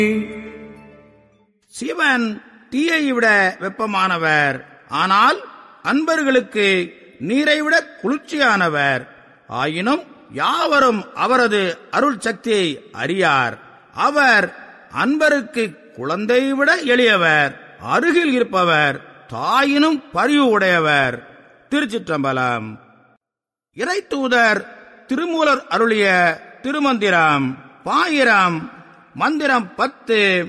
சிவன் தீயை விட வெப்பமானவர் ஆனால் அன்பர்களுக்கு நீரை விட குளிர்ச்சியானவர் ஆயினும் யாவரும் அவரது அருள் சக்தியை அறியார் அவர் அன்பருக்கு குழந்தை விட எளியவர் அருகில் இருப்பவர் தாயினும் பரிவு உடையவர் திருச்சிற்றம்பலம் இறைத்தூதர் திருமூலர் அருளிய திருமந்திரம் பாயிரம் மந்திரம் பத்து